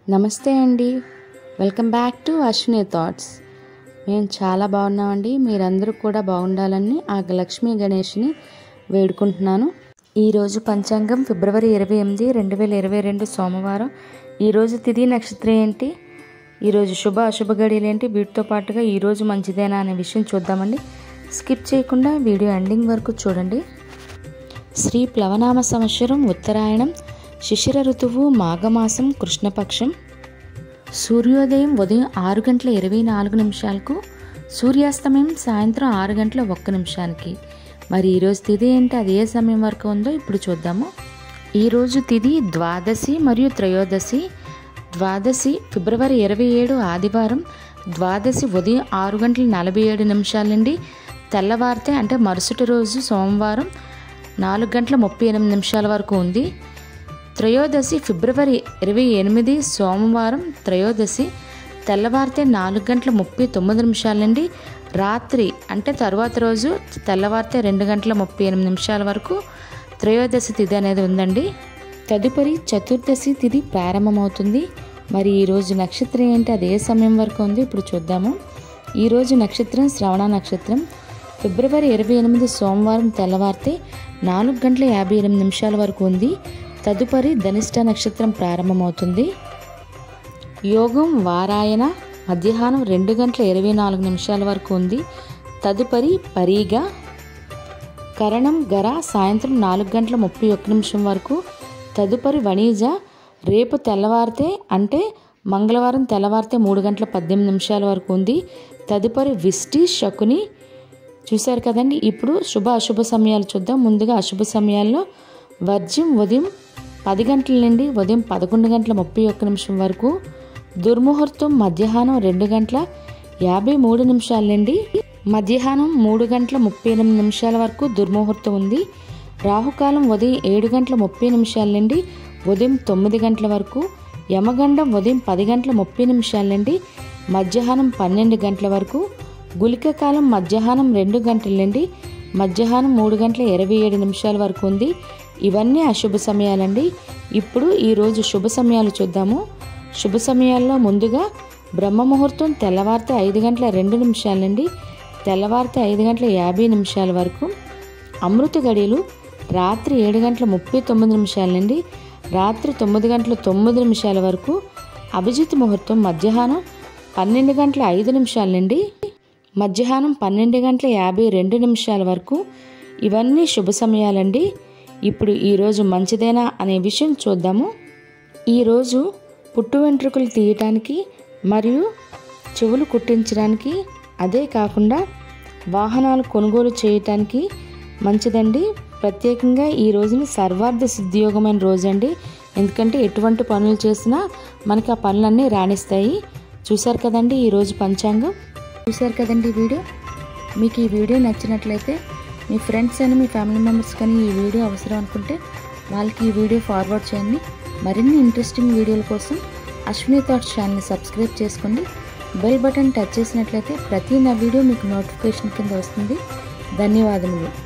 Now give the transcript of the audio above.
నమస్తే అండి welcome back to Ashwini thoughts మేము చాలా బాగున్నామండి మీరందరూ కూడా బాగుండాలని ఆ లక్ష్మీ గణేష్ని వేడుకుంటున్నాను ఈరోజు పంచాంగం ఫిబ్రవరి ఇరవై ఎనిమిది రెండు వేల ఇరవై రెండు సోమవారం ఈరోజు తిథి నక్షత్రం ఏంటి ఈరోజు శుభ అశుభ గడియలు ఏంటి వీటితో పాటుగా ఈరోజు మంచిదేనా అనే విషయం చూద్దామండి స్కిప్ చేయకుండా వీడియో ఎండింగ్ వరకు చూడండి శ్రీ ప్లవనామ సంవత్సరం ఉత్తరాయణం శిశిర ఋతువు మాఘమాసం కృష్ణపక్షం సూర్యోదయం ఉదయం ఆరు గంటల ఇరవై నాలుగు నిమిషాలకు సూర్యాస్తమయం సాయంత్రం ఆరు గంటల ఒక్క నిమిషానికి మరి ఈరోజు తిథి ఏంటి అది ఏ సమయం వరకు ఉందో ఇప్పుడు చూద్దాము ఈరోజు తిథి ద్వాదశి మరియు త్రయోదశి ద్వాదశి ఫిబ్రవరి ఇరవై ఏడు ఆదివారం ద్వాదశి ఉదయం ఆరు గంటల నలభై ఏడు నిమిషాల నుండి తెల్లవారితే అంటే మరుసటి రోజు సోమవారం నాలుగు గంటల ముప్పై ఎనిమిది నిమిషాల వరకు ఉంది త్రయోదశి ఫిబ్రవరి ఇరవై ఎనిమిది సోమవారం త్రయోదశి తెల్లవారితే నాలుగు గంటల ముప్పై తొమ్మిది నిమిషాల నుండి రాత్రి అంటే తర్వాత రోజు తెల్లవారితే రెండు గంటల ముప్పై ఎనిమిది నిమిషాల వరకు త్రయోదశి తిథి అనేది ఉందండి తదుపరి చతుర్దశి తిథి ప్రారంభమవుతుంది మరి ఈరోజు నక్షత్రం ఏంటి అది ఏ సమయం వరకు ఉంది ఇప్పుడు చూద్దాము ఈరోజు నక్షత్రం శ్రవణ నక్షత్రం ఫిబ్రవరి ఇరవై ఎనిమిది సోమవారం తెల్లవారితే నాలుగు గంటల యాభై ఎనిమిది నిమిషాల వరకు ఉంది తదుపరి ధనిష్ట నక్షత్రం ప్రారంభమవుతుంది యోగం వారాయన మధ్యాహ్నం రెండు గంటల ఇరవై నాలుగు నిమిషాల వరకు ఉంది తదుపరి పరీగా కరణం గర సాయంత్రం నాలుగు గంటల ముప్పై ఒక్క నిమిషం వరకు తదుపరి వణీజ రేపు తెల్లవారితే అంటే మంగళవారం తెల్లవారితే మూడు గంటల పద్దెనిమిది నిమిషాల వరకు ఉంది తదుపరి విష్టి శకుని చూశారు కదండి ఇప్పుడు శుభ అశుభ సమయాలు చూద్దాం ముందుగా అశుభ సమయాల్లో వర్జ్యం ఉదయం పది గంటల నుండి ఉదయం పదకొండు గంటల ముప్పై ఒక్క నిమిషం వరకు దుర్ముహూర్తం మధ్యాహ్నం రెండు గంటల యాభై మూడు నిమిషాల నుండి మధ్యాహ్నం మూడు గంటల ముప్పై ఎనిమిది నిమిషాల వరకు దుర్ముహూర్తం ఉంది రాహుకాలం ఉదయం ఏడు గంటల ముప్పై నిమిషాల నుండి ఉదయం తొమ్మిది గంటల వరకు యమగండం ఉదయం పది గంటల ముప్పై నిమిషాల నుండి మధ్యాహ్నం పన్నెండు గంటల వరకు గులిక కాలం మధ్యాహ్నం రెండు గంటల నుండి మధ్యాహ్నం మూడు గంటల ఇరవై ఏడు నిమిషాల వరకు ఉంది ఇవన్నీ అశుభ సమయాలండి ఇప్పుడు ఈరోజు శుభ సమయాలు చూద్దాము శుభ సమయాల్లో ముందుగా బ్రహ్మ ముహూర్తం తెల్లవారితే ఐదు గంటల రెండు నిమిషాల నుండి తెల్లవారితే ఐదు గంటల యాభై నిమిషాల వరకు అమృత గడియలు రాత్రి ఏడు గంటల ముప్పై తొమ్మిది నిమిషాల నుండి రాత్రి తొమ్మిది గంటల తొమ్మిది నిమిషాల వరకు అభిజిత్ ముహూర్తం మధ్యాహ్నం పన్నెండు గంటల ఐదు నిమిషాల నుండి మధ్యాహ్నం పన్నెండు గంటల యాభై రెండు నిమిషాల వరకు ఇవన్నీ శుభ సమయాలండి ఇప్పుడు ఈరోజు మంచిదేనా అనే విషయం చూద్దాము ఈరోజు పుట్టు వెంట్రుకలు తీయటానికి మరియు చెవులు కుట్టించడానికి అదే కాకుండా వాహనాలు కొనుగోలు చేయటానికి మంచిదండి ప్రత్యేకంగా ఈ రోజుని సర్వార్థ సిద్ధియోగమైన రోజండి ఎందుకంటే ఎటువంటి పనులు చేసినా మనకి ఆ పనులన్నీ రాణిస్తాయి చూశారు కదండి ఈరోజు పంచాంగం చూశారు కదండి ఈ వీడియో మీకు ఈ వీడియో నచ్చినట్లయితే మీ ఫ్రెండ్స్ అని మీ ఫ్యామిలీ మెంబర్స్ కానీ ఈ వీడియో అవసరం అనుకుంటే వాళ్ళకి ఈ వీడియో ఫార్వర్డ్ చేయండి మరిన్ని ఇంట్రెస్టింగ్ వీడియోల కోసం అశ్విని థాట్స్ ఛానల్ని సబ్స్క్రైబ్ చేసుకోండి బెల్ బటన్ టచ్ చేసినట్లయితే ప్రతి నా వీడియో మీకు నోటిఫికేషన్ కింద వస్తుంది ధన్యవాదములు